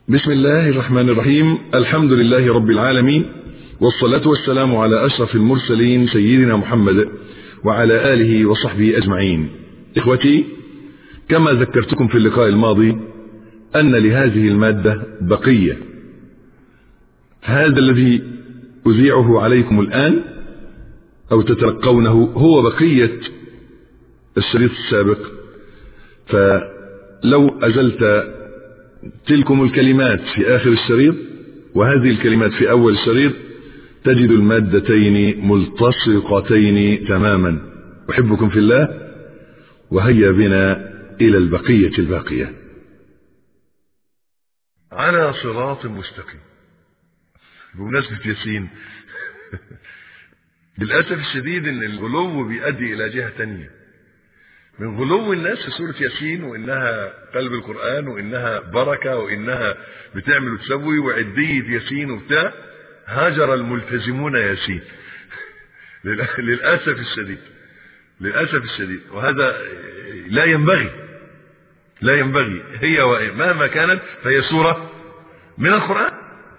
بسم الله الرحمن الرحيم الحمد لله رب العالمين والصلاة والسلام على أشرف المرسلين سيدنا محمد وعلى آله وصحبه أجمعين إخوتي كما ذكرتكم في اللقاء الماضي أن لهذه المادة بقية هذا الذي أذيعه عليكم الآن أو تتلقونه هو بقية الشريط السابق فلو أزلت تلكم الكلمات في آخر الشريط وهذه الكلمات في أول الشريط تجد المادتين ملتصقتين تماما أحبكم في الله وهيا بنا إلى البقية الباقية على صراط مستقيم بمناسبة ياسين للأسف الشديد أن الغلو بيؤدي إلى جهة تانية من غلو الناس في سورة ياسين وإنها قلب القرآن وإنها بركة وإنها بتعمل وتسوي وعدية ياسين وبتاع هاجر الملتزمون ياسين للأسف الشديد للأسف الشديد وهذا لا ينبغي لا ينبغي هي مهما كانت فهي سورة من القرآن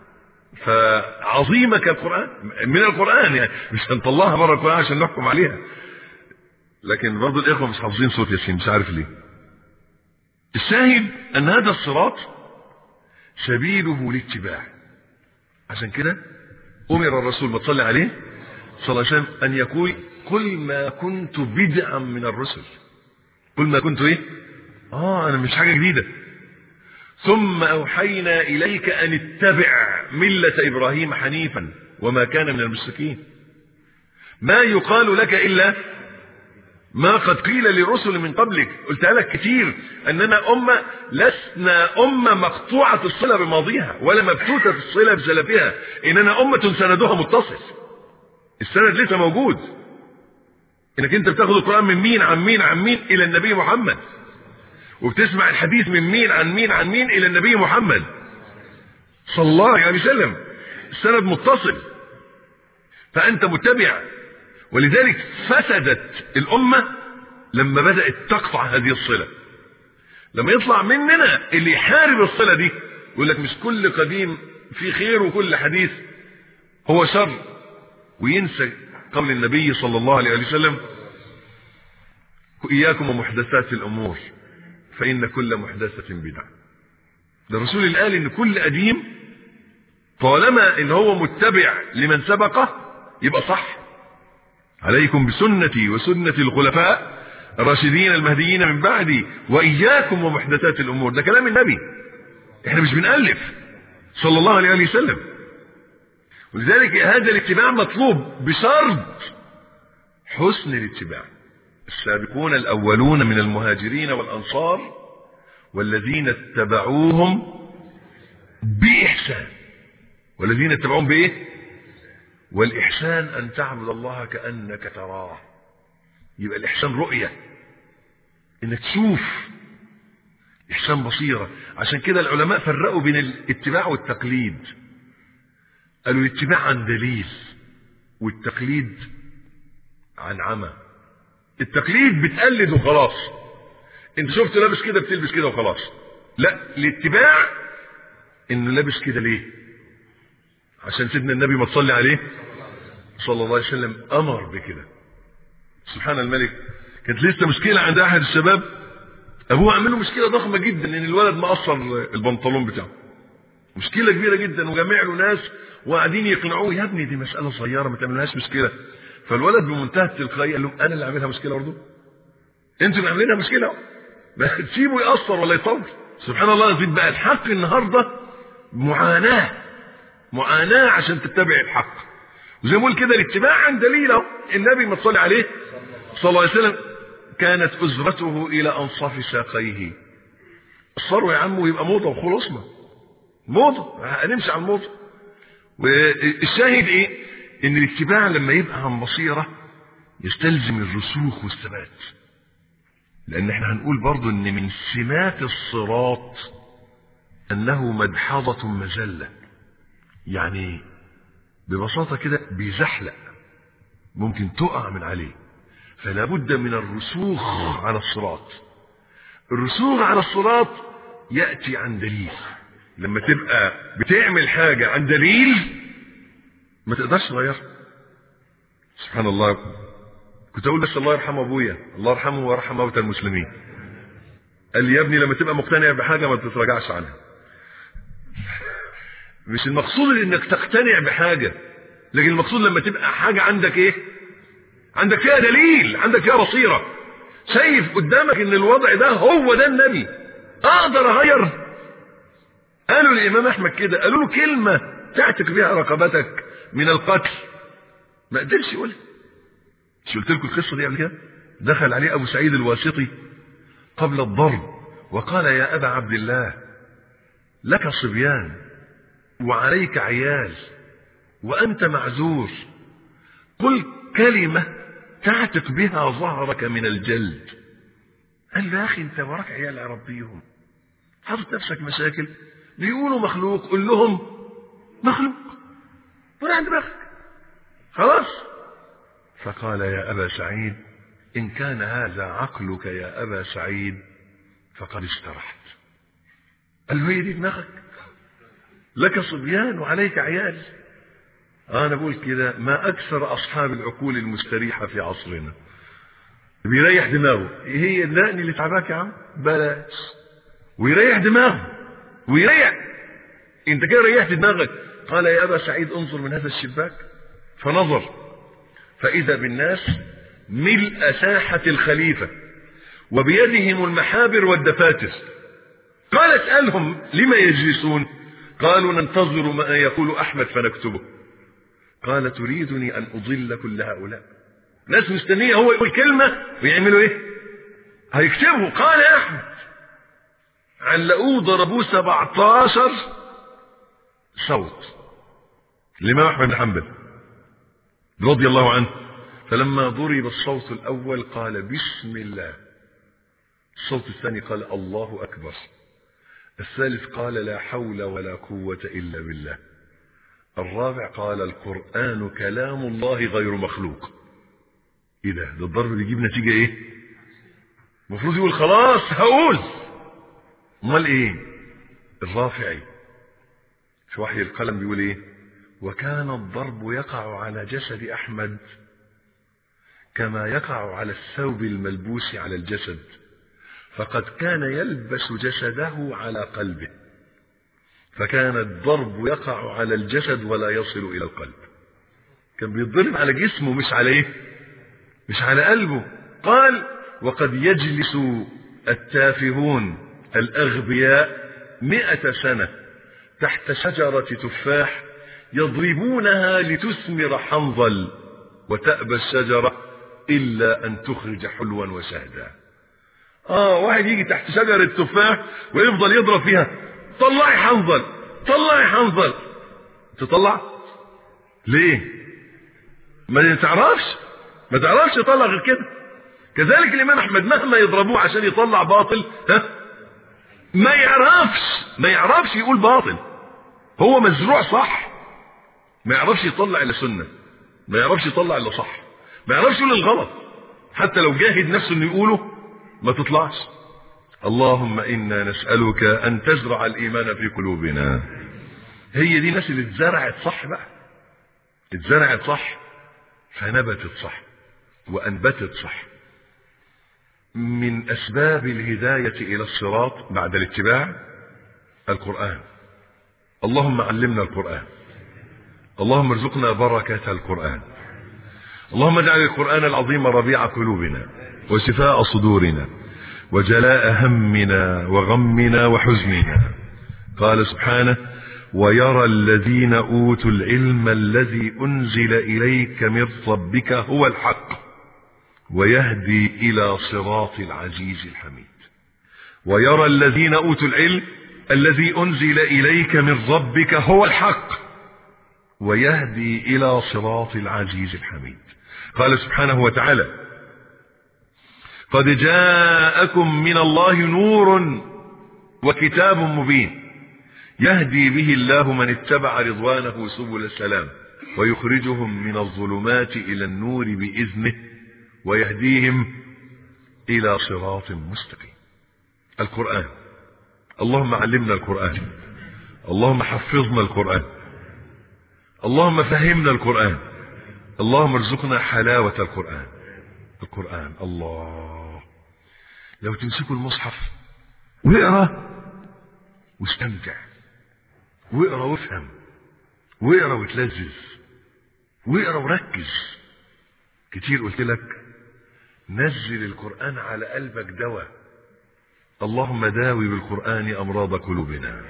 فعظيمة كالقرآن من القرآن يعني مش هنطلعها بره القرآن عشان نحكم عليها لكن برضه الإخوة مش حافظين صوت ياسين مش عارف ليه الشاهد أن هذا الصراط سبيله الاتباع عشان كده أمر الرسول ما تصلي عليه صلى الله عليه وسلم أن يقول كل ما كنت بدعا من الرسل كل ما كنت إيه آه أنا مش حاجة جديدة ثم أوحينا إليك أن اتبع ملة إبراهيم حنيفا وما كان من المشركين ما يقال لك إلا ما قد قيل لرسل من قبلك قلت لك كتير أننا أمة لسنا أمة مقطوعة الصلة بماضيها ولا مبتوتة الصلة بسلفها إننا أمة سندها متصل السند لسه موجود إنك أنت بتاخد القرآن من مين عن مين عن مين إلى النبي محمد وبتسمع الحديث من مين عن مين عن مين إلى النبي محمد صلى الله عليه وسلم السند متصل فأنت متبع ولذلك فسدت الأمة لما بدأت تقطع هذه الصلة لما يطلع مننا اللي يحارب الصلة دي يقول لك مش كل قديم في خير وكل حديث هو شر وينسى قول النبي صلى الله عليه وسلم إياكم ومحدثات الأمور فإن كل محدثة بدعة ده الرسول اللي قال إن كل قديم طالما إن هو متبع لمن سبقه يبقى صح عليكم بسنتي وسنة الخلفاء الراشدين المهديين من بعدي وإياكم ومحدثات الأمور ده كلام النبي احنا مش بنألف صلى الله عليه وسلم ولذلك هذا الاتباع مطلوب بشرط حسن الاتباع السابقون الأولون من المهاجرين والأنصار والذين اتبعوهم بإحسان والذين اتبعوهم بإيه والإحسان أن تعبد الله كأنك تراه يبقى الإحسان رؤية إنك تشوف إحسان بصيرة عشان كده العلماء فرقوا بين الاتباع والتقليد قالوا الاتباع عن دليل والتقليد عن عمى التقليد بتقلد وخلاص انت شفت لابس كده بتلبس كده وخلاص لا الاتباع انه لابس كده ليه عشان سيدنا النبي ما تصلي عليه صلى الله عليه وسلم امر بكده سبحان الملك كانت لسه مشكله عند احد الشباب ابوه عامل له مشكله ضخمه جدا ان الولد مقصر البنطلون بتاعه مشكله كبيره جدا وجمع له ناس وقاعدين يقنعوه يا ابني دي مساله صغيره ما تعملهاش مشكله فالولد بمنتهى التلقائيه قال لهم انا اللي عاملها مشكله برضه انتوا اللي عاملينها مشكله بس تسيبه يقصر ولا يطول سبحان الله يزيد بقى الحق النهارده معاناه معاناه عشان تتبع الحق وزي ما بقول كده الاتباع عن دليل اهو النبي ما تصلي عليه صلى الله عليه وسلم كانت أزرته إلى أنصاف ساقيه الصرو يا عم ويبقى موضة وخلصنا موضة هنمشي على الموضة والشاهد ايه ان الاتباع لما يبقى عن بصيرة يستلزم الرسوخ والثبات لان احنا هنقول برضو ان من سمات الصراط انه مدحضة مزلة يعني ببساطة كده بيزحلق ممكن تقع من عليه فلا بد من الرسوخ على الصراط الرسوخ على الصراط يأتي عن دليل لما تبقى بتعمل حاجة عن دليل ما تقدرش تغيرها سبحان الله كنت اقول بس الله يرحم ابويا الله يرحمه ويرحم موتى المسلمين قال لي يا ابني لما تبقى مقتنع بحاجه ما تتراجعش عنها مش المقصود انك تقتنع بحاجه لكن المقصود لما تبقى حاجه عندك ايه عندك فيها دليل عندك فيها بصيره شايف قدامك ان الوضع ده هو ده النبي اقدر اغير قالوا الامام احمد كده قالوا له كلمه تعتق بها رقبتك من القتل ما قدرش يقولها مش قلت لكم القصه دي قبل كده دخل عليه ابو سعيد الواسطي قبل الضرب وقال يا ابا عبد الله لك صبيان وعليك عيال وانت معذور قل كلمه تعتق بها ظهرك من الجلد قال له يا اخي انت وراك عيال اربيهم حاطط نفسك مشاكل بيقولوا مخلوق قول لهم مخلوق وراح دماغك خلاص فقال يا أبا سعيد إن كان هذا عقلك يا أبا سعيد فقد استرحت قال له هي دي دماغك لك صبيان وعليك عيال أنا بقول كده ما أكثر أصحاب العقول المستريحة في عصرنا بيريح دماغه هي النقل اللي تعباك يا عم بلاش ويريح دماغه ويريح انت كده ريحت دماغك قال يا ابا سعيد انظر من هذا الشباك فنظر فاذا بالناس ملء ساحه الخليفه وبيدهم المحابر والدفاتر قال اسالهم لما يجلسون قالوا ننتظر ما يقول احمد فنكتبه قال تريدني ان اضل كل هؤلاء ناس مستنيه هو يقول كلمه ويعملوا ايه هيكتبوا قال يا احمد علقوه ضربوه 17 صوت الامام احمد بن حنبل رضي الله عنه فلما ضرب الصوت الاول قال بسم الله الصوت الثاني قال الله اكبر الثالث قال لا حول ولا قوه الا بالله الرابع قال القران كلام الله غير مخلوق ايه ده ده الضرب بيجيب نتيجه ايه المفروض يقول خلاص هقول امال ايه الرافعي في وحي القلم بيقول ايه وكان الضرب يقع على جسد احمد كما يقع على الثوب الملبوس على الجسد فقد كان يلبس جسده على قلبه فكان الضرب يقع على الجسد ولا يصل الى القلب كان بيتضرب على جسمه مش على ايه مش على قلبه قال وقد يجلس التافهون الأغبياء مئة سنة تحت شجرة تفاح يضربونها لتثمر حنظل وتأبى الشجرة إلا أن تخرج حلوا وشهدا آه واحد يجي تحت شجرة تفاح ويفضل يضرب فيها طلعي حنظل طلعي حنظل تطلع ليه ما تعرفش ما تعرفش تطلع غير كده كذلك الإمام أحمد مهما يضربوه عشان يطلع باطل ها ما يعرفش ما يعرفش يقول باطل هو مزروع صح ما يعرفش يطلع الا سنه ما يعرفش يطلع الا صح ما يعرفش يقول الغلط حتى لو جاهد نفسه انه يقوله ما تطلعش اللهم انا نسالك ان تزرع الايمان في قلوبنا هي دي ناس اللي اتزرعت صح بقى اتزرعت صح فنبتت صح وانبتت صح من أسباب الهداية إلى الصراط بعد الاتباع القرآن اللهم علمنا القرآن اللهم ارزقنا بركة القرآن اللهم اجعل القرآن العظيم ربيع قلوبنا وشفاء صدورنا وجلاء همنا وغمنا وحزننا قال سبحانه ويرى الذين أوتوا العلم الذي أنزل إليك من ربك هو الحق ويهدي إلى صراط العزيز الحميد ويرى الذين أوتوا العلم الذي أنزل إليك من ربك هو الحق ويهدي إلى صراط العزيز الحميد قال سبحانه وتعالى قد جاءكم من الله نور وكتاب مبين يهدي به الله من اتبع رضوانه سبل السلام ويخرجهم من الظلمات إلى النور بإذنه ويهديهم إلى صراط مستقيم القرآن اللهم علمنا القرآن اللهم حفظنا القرآن اللهم فهمنا القرآن اللهم ارزقنا حلاوة القرآن القرآن الله لو تمسكوا المصحف واقرا واستمتع واقرا وافهم واقرا وتلذذ واقرا وركز كتير قلت لك نزل القرآن على قلبك دواء اللهم داوي بالقرآن أمراض قلوبنا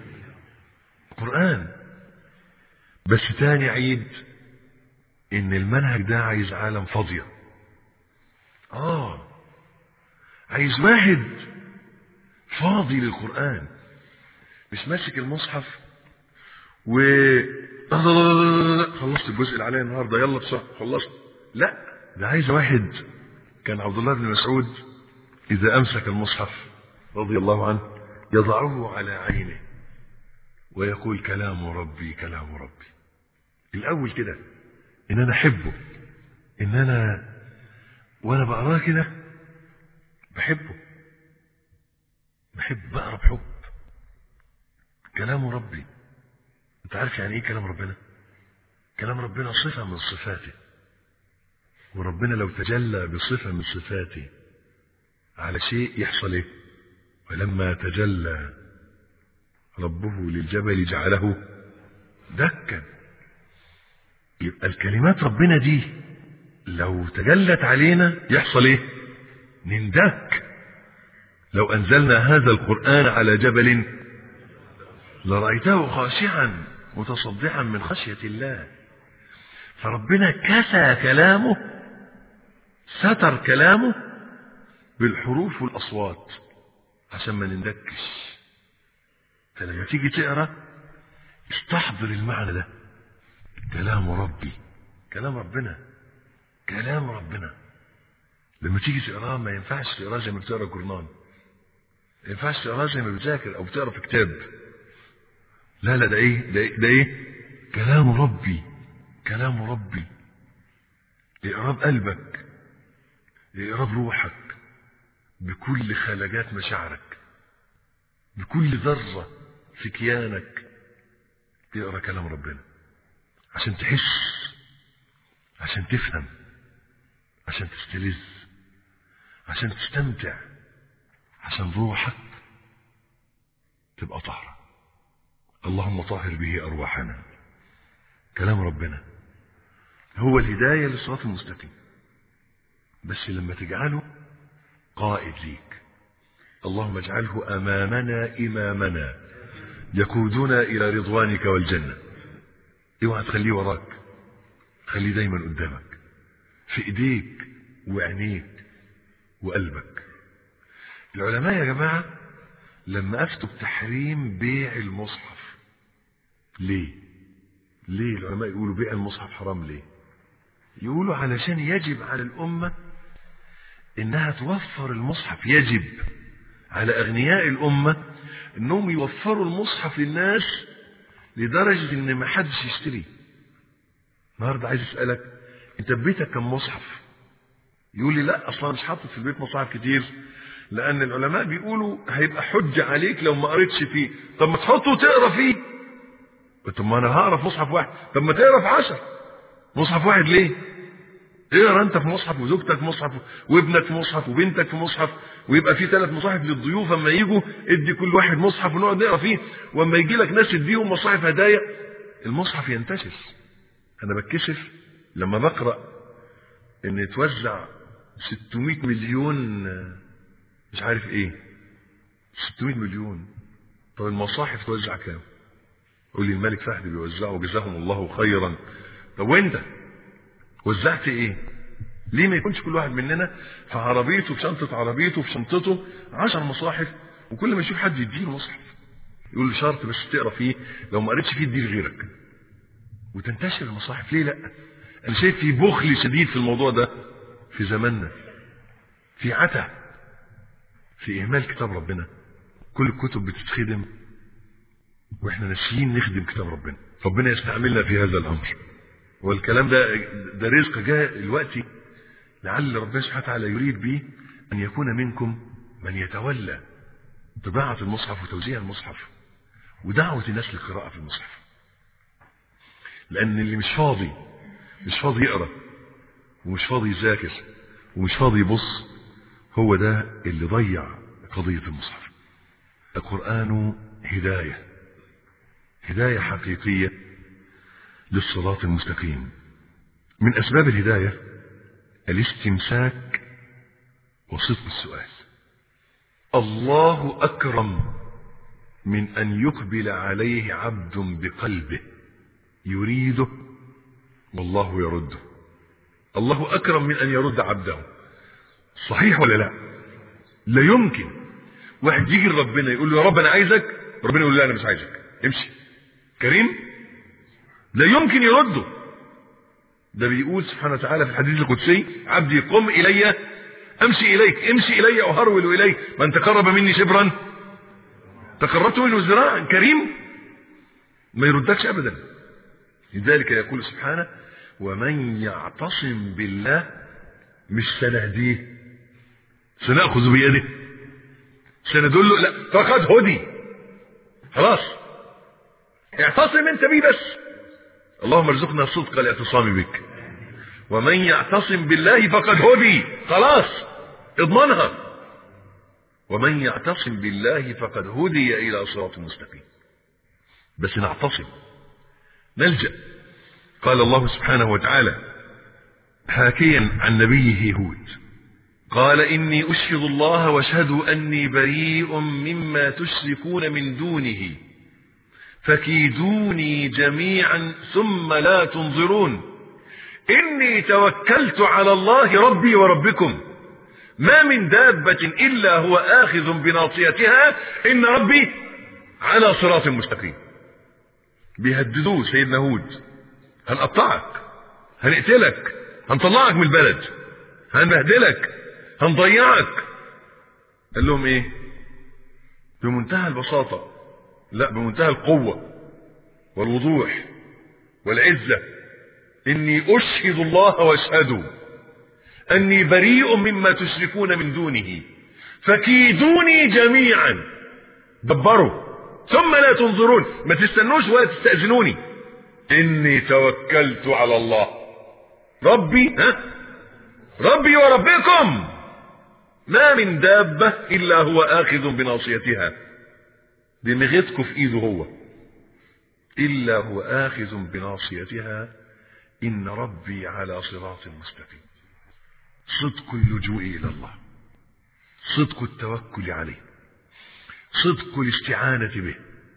قرآن بس تاني عيد ان المنهج ده عايز عالم فاضية اه عايز واحد فاضي للقرآن مش ماسك المصحف و خلصت الجزء اللي عليا النهارده يلا بسرعه خلصت لا ده عايز واحد كان عبد الله بن مسعود اذا امسك المصحف رضي الله عنه يضعه على عينه ويقول كلام ربي كلام ربي الاول كده ان انا احبه ان انا وانا بقراه كده بحبه بحب بقرا بحب كلام ربي انت عارف يعني ايه كلام ربنا كلام ربنا صفه من صفاته وربنا لو تجلى بصفه من صفاته على شيء يحصل ايه ولما تجلى ربه للجبل جعله دكا يبقى الكلمات ربنا دي لو تجلت علينا يحصل ايه نندك لو انزلنا هذا القرآن على جبل لرأيته خاشعا متصدعا من خشية الله فربنا كسى كلامه ستر كلامه بالحروف والأصوات عشان ما نندكش فلما تيجي تقرا استحضر المعنى ده كلام ربي كلام ربنا كلام ربنا لما تيجي تقراه ما ينفعش تقراه زي ما بتقرا جورنال ما ينفعش تقراه زي ما بتذاكر او بتقرا في كتاب لا لا ده ايه ده ايه, ده إيه؟ كلام ربي كلام ربي اقراه بقلبك اقراه بروحك بكل خلاجات مشاعرك بكل ذرة في كيانك تقرا كلام ربنا عشان تحس عشان تفهم عشان تستلذ عشان تستمتع عشان روحك تبقى طاهرة اللهم طهر به أرواحنا كلام ربنا هو الهداية للصراط المستقيم بس لما تجعله قائد ليك اللهم اجعله أمامنا إمامنا يقودنا إلى رضوانك والجنة اوعى تخليه وراك خليه دايما قدامك في ايديك وعينيك وقلبك العلماء يا جماعة لما افتوا بتحريم بيع المصحف ليه ليه العلماء يقولوا بيع المصحف حرام ليه يقولوا علشان يجب على الأمة انها توفر المصحف يجب على اغنياء الامة انهم يوفروا المصحف للناس لدرجة ان ما حدش يشتري النهاردة عايز اسألك انت ببيتك كم مصحف يقول لي لا اصلا مش حاطط في البيت مصاحف كتير لان العلماء بيقولوا هيبقى حجة عليك لو ما قريتش فيه طب ما تحطه وتقرا فيه طب ما انا هقرا في مصحف واحد طب ما تقرا في عشر مصحف واحد ليه اقرا انت في مصحف وزوجتك في مصحف وابنك في مصحف وبنتك في مصحف ويبقى في ثلاث مصاحف للضيوف اما يجوا ادي كل واحد مصحف ونقعد نقرا فيه واما يجي لك ناس تديهم مصاحف هدايا المصحف ينتشر انا بتكسف لما بقرا ان يتوزع 600 مليون مش عارف ايه 600 مليون طب المصاحف توزع كام قول لي الملك فهد بيوزعه جزاهم الله خيرا طب وانت وزعت ايه ليه ما يكونش كل واحد مننا في عربيته في شنطة عربيته في شنطته عشر مصاحف وكل ما يشوف حد يديله مصحف يقول له شرط بس تقرا فيه لو ما قريتش فيه اديه لغيرك وتنتشر المصاحف ليه لا انا شايف في بخل شديد في الموضوع ده في زماننا في عتا في اهمال كتاب ربنا كل الكتب بتتخدم واحنا ناسيين نخدم كتاب ربنا ربنا يستعملنا في هذا الامر والكلام ده ده رزق جاء دلوقتي لعل ربنا سبحانه وتعالى يريد به ان يكون منكم من يتولى طباعة المصحف وتوزيع المصحف ودعوة الناس للقراءة في المصحف لأن اللي مش فاضي مش فاضي يقرأ ومش فاضي يذاكر ومش فاضي يبص هو ده اللي ضيع قضية المصحف القرآن هداية هداية حقيقية للصراط المستقيم من أسباب الهداية الاستمساك وصدق السؤال الله أكرم من أن يقبل عليه عبد بقلبه يريده والله يرده الله أكرم من أن يرد عبده صحيح ولا لا لا يمكن واحد يجي لربنا يقول له يا رب أنا عايزك ربنا يقول له لا أنا مش عايزك امشي كريم لا يمكن يرده ده بيقول سبحانه وتعالى في الحديث القدسي عبدي قم إلي أمشي إليك امشي إلي أهرول إليك من تقرب مني شبرا تقربت منه ذراعا كريم ما يردكش أبدا لذلك يقول سبحانه ومن يعتصم بالله مش سنهديه سنأخذ بيده سندل له لا فقد هدي خلاص اعتصم انت بيه بس اللهم ارزقنا الصدق الاعتصام بك ومن يعتصم بالله فقد هدي خلاص اضمنها ومن يعتصم بالله فقد هدي الى صراط مستقيم بس نعتصم نلجأ قال الله سبحانه وتعالى حاكيا عن نبيه هود قال إني أشهد الله واشهدوا أني بريء مما تشركون من دونه فكيدوني جميعا ثم لا تنظرون إني توكلت على الله ربي وربكم ما من دابة إلا هو آخذ بناصيتها إن ربي على صراط مستقيم بيهددوه سيدنا هود هنقطعك هنقتلك هنطلعك من البلد هنبهدلك هنضيعك قال لهم ايه بمنتهى البساطة لا بمنتهى القوة والوضوح والعزة اني اشهد الله واشهدوا اني بريء مما تشركون من دونه فكيدوني جميعا دبروا ثم لا تنظرون ما تستنوش ولا تستأذنوني اني توكلت على الله ربي ها ربي وربكم ما من دابة الا هو اخذ بناصيتها دماغتكم في ايده هو الا هو اخذ بناصيتها ان ربي على صراط مستقيم صدق اللجوء الى الله صدق التوكل عليه صدق الاستعانة به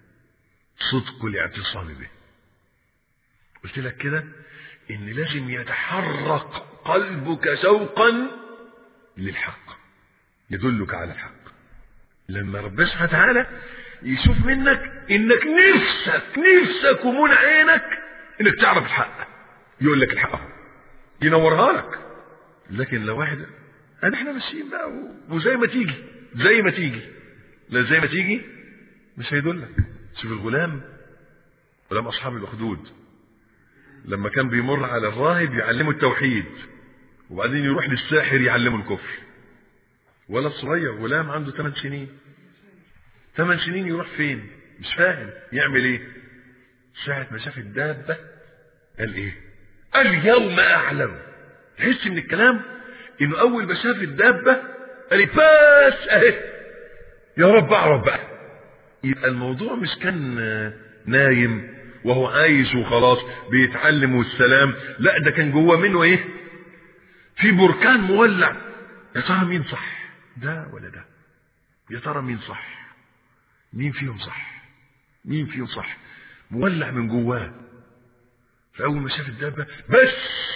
صدق الاعتصام به قلت لك كده ان لازم يتحرك قلبك شوقا للحق يدلك على الحق لما ربنا سبحانه وتعالى يشوف منك انك نفسك نفسك ومن عينك انك تعرف الحق يقول لك الحق ينورها لك لكن لو واحد انا احنا ماشيين بقى وزي ما تيجي زي ما تيجي لا زي ما تيجي مش هيدلك شوف الغلام غلام اصحاب الاخدود لما كان بيمر على الراهب يعلمه التوحيد وبعدين يروح للساحر يعلمه الكفر ولد صغير غلام عنده 8 سنين 8 سنين يروح فين مش فاهم يعمل ايه ساعة ما شاف الدابة قال ايه اليوم اعلم تحس من الكلام انه اول ما شاف الدابة قال بس اهي يا رب اعرف بقى يبقى الموضوع مش كان نايم وهو عايش وخلاص بيتعلم والسلام لا ده كان جوه منه ايه في بركان مولع يا ترى مين صح ده ولا ده يا ترى مين صح مين فيهم صح مين فيهم صح مولع من جواه فاول ما شاف الدابه بس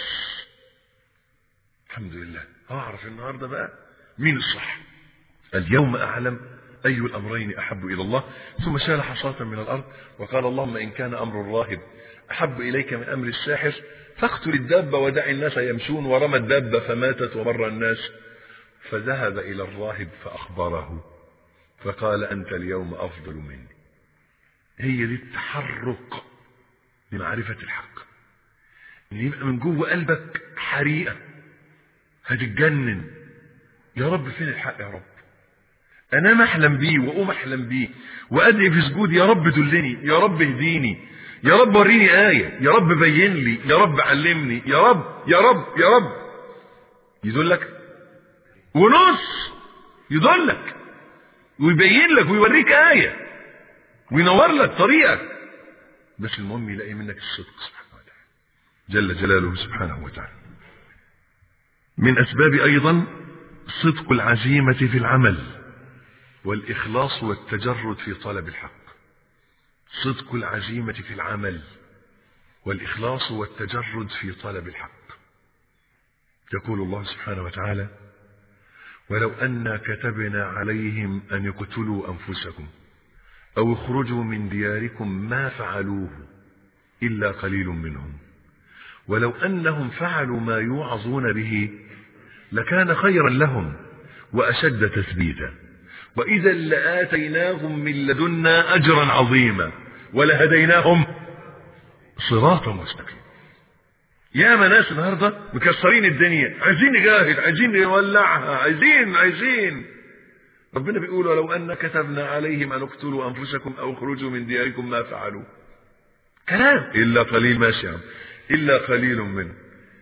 الحمد لله اعرف النهارده بقى مين الصح اليوم اعلم أي الأمرين أحب إلى الله ثم شال حصاة من الأرض وقال اللهم إن كان أمر الراهب أحب إليك من أمر الساحر فاقتل الدابة ودع الناس يمشون ورمى الدابة فماتت ومر الناس فذهب إلى الراهب فأخبره فقال أنت اليوم أفضل مني هي دي التحرك لمعرفة الحق إن يبقى من جوه قلبك حريقة هتتجنن يا رب فين الحق يا رب انام احلم بيه واقوم احلم بيه وادعي في سجود يا رب دلني يا رب اهديني يا رب وريني آية يا رب بين لي يا رب علمني يا رب يا رب يا رب يدلك ونص يدلك ويبين لك ويوريك آية وينور لك طريقك بس المهم يلاقي منك الصدق سبحانه وتعالى جل جلاله سبحانه وتعالى من أسباب أيضا صدق العزيمة في العمل والإخلاص والتجرد في طلب الحق صدق العزيمة في العمل والإخلاص والتجرد في طلب الحق يقول الله سبحانه وتعالى ولو أنا كتبنا عليهم أن يقتلوا أنفسكم أو اخرجوا من دياركم ما فعلوه إلا قليل منهم ولو أنهم فعلوا ما يوعظون به لكان خيرا لهم وأشد تثبيتا وإذا لآتيناهم من لدنا أجرا عظيما ولهديناهم صراطا مستقيما يا ناس النهارده مكسرين الدنيا عايزين نجاهد عايزين نولعها عايزين عايزين ربنا بيقول ولو أن كتبنا عليهم أن اقتلوا أنفسكم أو اخرجوا من دياركم ما فعلوا كلام إلا قليل ماشي عم. إلا قليل منه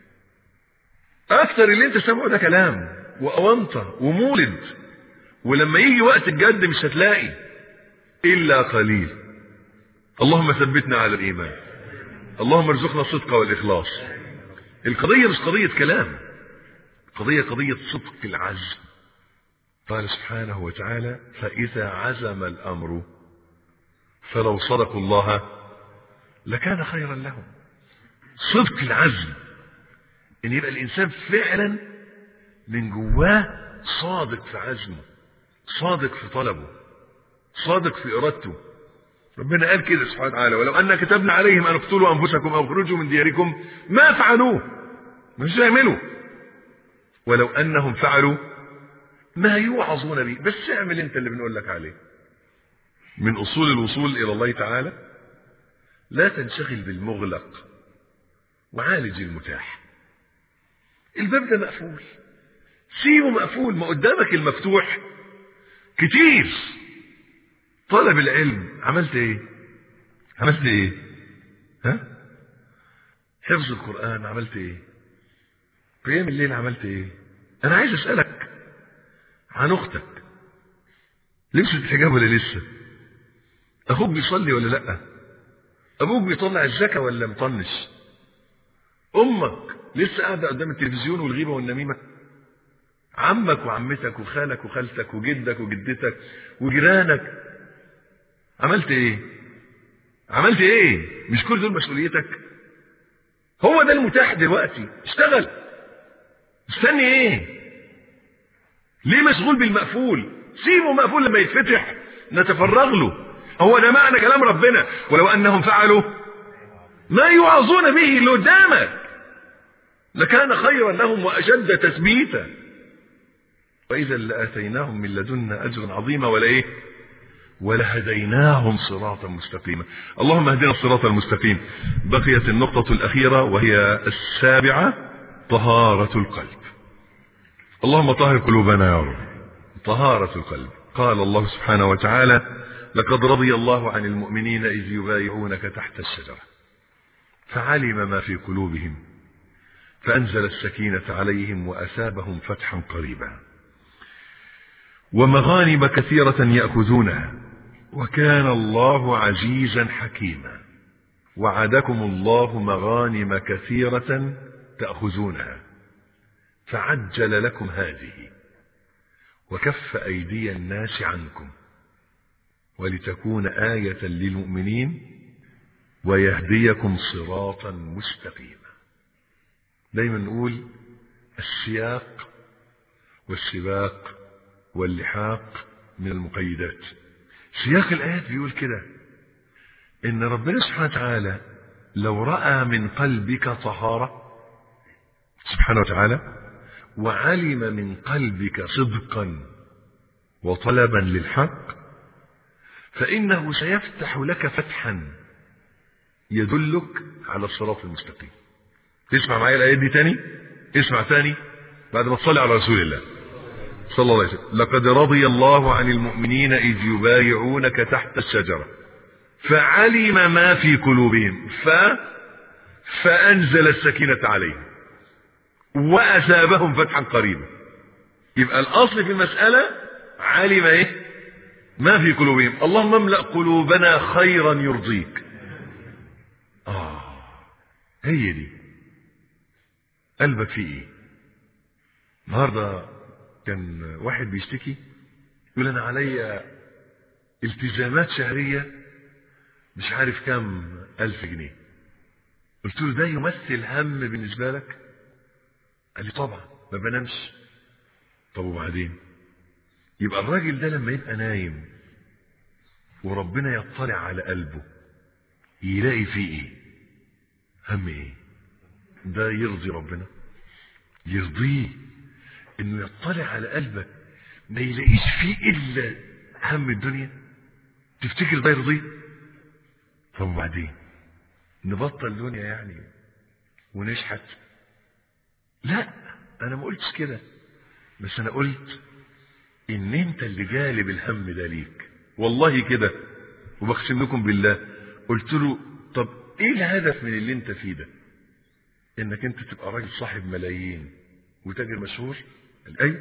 أكثر اللي أنت سامعه ده كلام وأونطة ومولد ولما يجي وقت الجد مش هتلاقي إلا قليل اللهم ثبتنا على الإيمان اللهم ارزقنا الصدق والإخلاص القضية مش قضية كلام قضية قضية صدق العزم قال سبحانه وتعالى فإذا عزم الأمر فلو صدقوا الله لكان خيرا لهم صدق العزم ان يبقى الانسان فعلا من جواه صادق في عزمه صادق في طلبه صادق في ارادته ربنا قال كده سبحانه وتعالى ولو ان كتبنا عليهم ان اقتلوا انفسكم او اخرجوا من دياركم ما فعلوه مش يعملوا ولو انهم فعلوا ما يوعظون به بس اعمل انت اللي بنقول لك عليه من اصول الوصول الى الله تعالى لا تنشغل بالمغلق وعالج المتاح الباب ده مقفول سيبه مقفول ما قدامك المفتوح كتير طلب العلم عملت ايه عملت ايه ها حفظ القرآن عملت ايه قيام الليل عملت ايه انا عايز اسألك عن اختك لبست الحجاب ولا لسه اخوك بيصلي ولا لا ابوك بيطلع الزكاة ولا مطنش امك لسه قاعدة قدام التلفزيون والغيبة والنميمة عمك وعمتك وخالك وخالتك وجدك وجدتك وجيرانك عملت ايه عملت ايه مش كل دول مسؤوليتك هو ده المتاح دلوقتي اشتغل استني ايه ليه مشغول بالمقفول سيبه مقفول لما يتفتح نتفرغ له هو ده معنى كلام ربنا ولو انهم فعلوا ما يوعظون به اللي قدامك لكان خيرا لهم واشد تثبيتا واذا لاتيناهم من لدنا اجرا عظيما ولا ايه ولهديناهم صراطا مستقيما اللهم اهدنا الصراط المستقيم بقيت النقطة الأخيرة وهي السابعة طهارة القلب اللهم طهر قلوبنا يا رب طهارة القلب قال الله سبحانه وتعالى لقد رضي الله عن المؤمنين إذ يبايعونك تحت الشجرة فعلم ما في قلوبهم فأنزل السكينة عليهم وأثابهم فتحا قريبا ومغانم كثيرة يأخذونها وكان الله عزيزا حكيما وعدكم الله مغانم كثيرة تأخذونها فعجل لكم هذه وكف أيدي الناس عنكم ولتكون آية للمؤمنين ويهديكم صراطا مستقيما دايما نقول السياق والسباق واللحاق من المقيدات سياق الآيات بيقول كده إن ربنا سبحانه وتعالى لو رأى من قلبك طهارة سبحانه وتعالى وعلم من قلبك صدقا وطلبا للحق فإنه سيفتح لك فتحا يدلك على الصراط المستقيم تسمع معايا الآيات دي تاني اسمع تاني بعد ما تصلي على رسول الله صلى الله عليه وسلم لقد رضي الله عن المؤمنين إذ يبايعونك تحت الشجرة فعلم ما في قلوبهم ف فأنزل السكينة عليهم وأثابهم فتحا قريبا يبقى الأصل في المسألة علم إيه ما في قلوبهم اللهم املأ قلوبنا خيرا يرضيك آه هي دي قلبك فيه ايه النهارده كان واحد بيشتكي يقول انا عليا التزامات شهريه مش عارف كام الف جنيه قلت له ده يمثل هم بالنسبه لك قال لي طبعا ما بنامش طب وبعدين يبقى الراجل ده لما يبقى نايم وربنا يطلع على قلبه يلاقي فيه ايه هم ايه ده يرضي ربنا يرضيه انه يطلع على قلبك ما يلاقيش فيه الا هم الدنيا تفتكر ده يرضيه طب وبعدين نبطل دنيا يعني ونشحت لا انا ما قلتش كده بس انا قلت ان انت اللي جالب الهم ده ليك والله كده وبقسم لكم بالله قلت له طب ايه الهدف من اللي انت فيه ده انك انت تبقى راجل صاحب ملايين وتاجر مشهور اي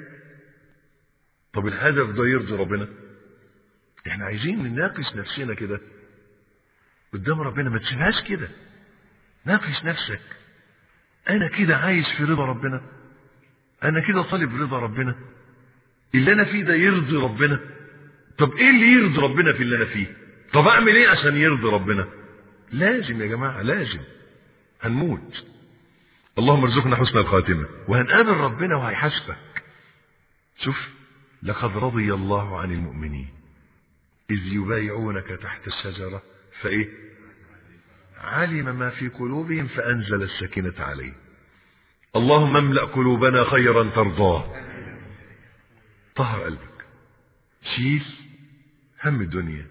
طب الهدف ده يرضي ربنا احنا عايزين نناقش نفسنا كده قدام ربنا ما تسيبهاش كده ناقش نفسك انا كده عايش في رضا ربنا انا كده طالب رضا ربنا اللي انا فيه ده يرضي ربنا طب ايه اللي يرضي ربنا في اللي انا فيه طب اعمل ايه عشان يرضي ربنا لازم يا جماعة لازم هنموت اللهم ارزقنا حسن الخاتمة وهنقابل ربنا وهيحاسبك شوف لقد رضي الله عن المؤمنين إذ يبايعونك تحت الشجرة فإيه علم ما في قلوبهم فأنزل السكينة عليهم اللهم املأ قلوبنا خيرا ترضاه طهر قلبك شيل هم الدنيا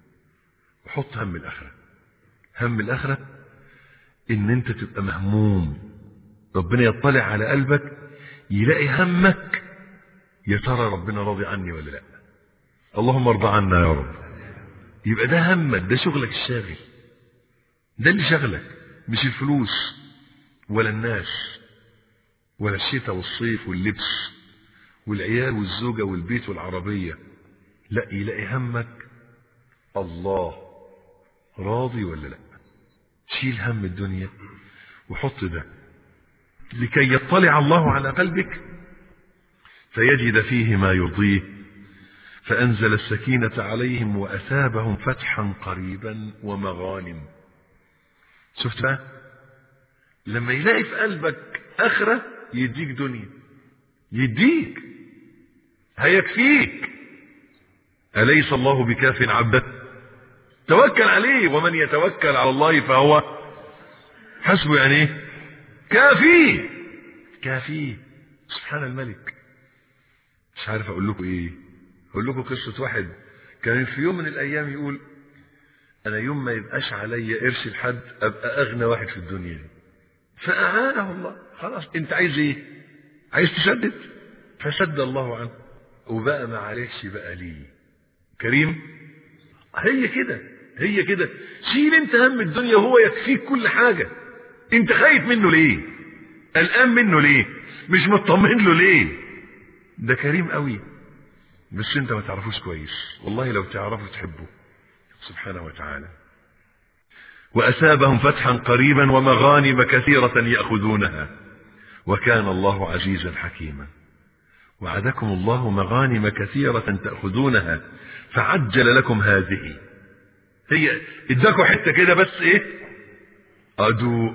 وحط هم الآخرة هم الآخرة إن أنت تبقى مهموم ربنا يطلع على قلبك يلاقي همك يا ترى ربنا راضي عني ولا لا اللهم ارضى عنا يا رب يبقى ده همك ده شغلك الشاغل ده اللي شغلك مش الفلوس ولا الناس ولا الشتاء والصيف واللبس والعيال والزوجة والبيت والعربية لا يلاقي همك الله راضي ولا لا شيل هم الدنيا وحط ده لكي يطلع الله على قلبك فيجد فيه ما يرضيه فأنزل السكينة عليهم وأثابهم فتحا قريبا ومغانم شفت بقى لما يلاقي في قلبك آخرة يديك دنيا يديك هيكفيك أليس الله بكاف عبده توكل عليه ومن يتوكل على الله فهو حسبه يعني ايه كافيه كافيه سبحان الملك مش عارف اقول لكم ايه اقول لكم قصة واحد كان في يوم من الايام يقول انا يوم ما يبقاش عليا قرش لحد ابقى اغنى واحد في الدنيا دي فاعانه الله خلاص انت عايز ايه عايز تسدد فسد الله عنه وبقى ما عليكش بقى ليه كريم هي كده هي كده شيل انت هم الدنيا وهو يكفيك كل حاجة انت خايف منه ليه قلقان منه ليه مش مطمن له ليه ده كريم قوي بس انت ما تعرفوش كويس والله لو تعرفه تحبه سبحانه وتعالى وأثابهم فتحا قريبا ومغانم كثيرة يأخذونها وكان الله عزيزا حكيما وعدكم الله مغانم كثيرة تأخذونها فعجل لكم هذه هي اداكوا حتة كده بس ايه ادو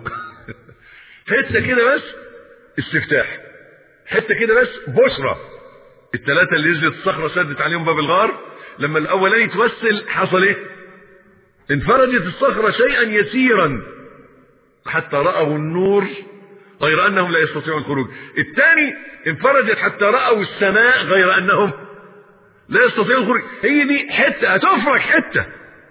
حتة كده بس استفتاح حتة كده بس بشرى الثلاثة اللي نزلت الصخرة سدت عليهم باب الغار لما الاولاني توسل حصل ايه انفرجت الصخرة شيئا يسيرا حتى رأوا النور غير انهم لا يستطيعون الخروج الثاني انفرجت حتى رأوا السماء غير انهم لا يستطيعون الخروج هي دي حتة هتفرج حتة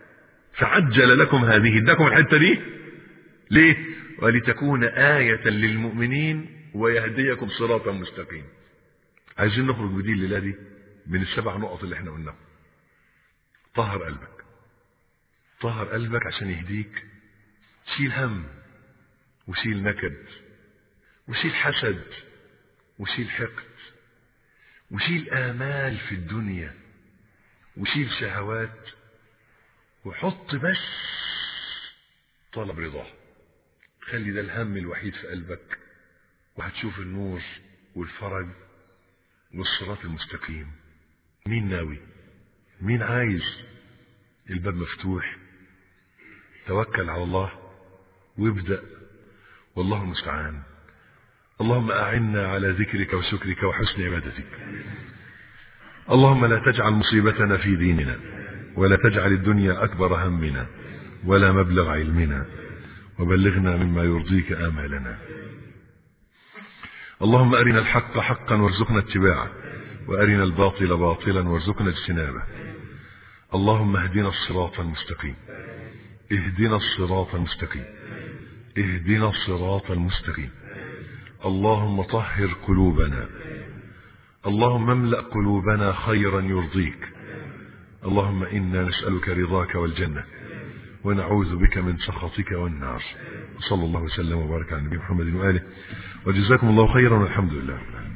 فعجل لكم هذه اداكم الحتة دي ليه ولتكون آية للمؤمنين ويهديكم صراطا مستقيم عايزين نخرج بدي الليلة دي من السبع نقط اللي احنا قلناهم طهر قلبك طهر قلبك عشان يهديك شيل هم وشيل نكد وشيل حسد وشيل حقد وشيل آمال في الدنيا وشيل شهوات وحط بس طلب رضاه خلي ده الهم الوحيد في قلبك وهتشوف النور والفرج والصراط المستقيم مين ناوي مين عايز الباب مفتوح توكل على الله وابدأ والله المستعان اللهم أعنا على ذكرك وشكرك وحسن عبادتك اللهم لا تجعل مصيبتنا في ديننا ولا تجعل الدنيا أكبر همنا ولا مبلغ علمنا وبلغنا مما يرضيك آمالنا اللهم أرنا الحق حقا وارزقنا اتباعه وأرنا الباطل باطلا وارزقنا اجتنابه اللهم اهدنا الصراط المستقيم اهدنا الصراط المستقيم اهدنا الصراط المستقيم اللهم طهر قلوبنا اللهم املأ قلوبنا خيرا يرضيك اللهم إنا نسألك رضاك والجنة ونعوذ بك من سخطك والنار صلى الله وسلم وبارك على النبي محمد وآله وجزاكم الله خيرا والحمد لله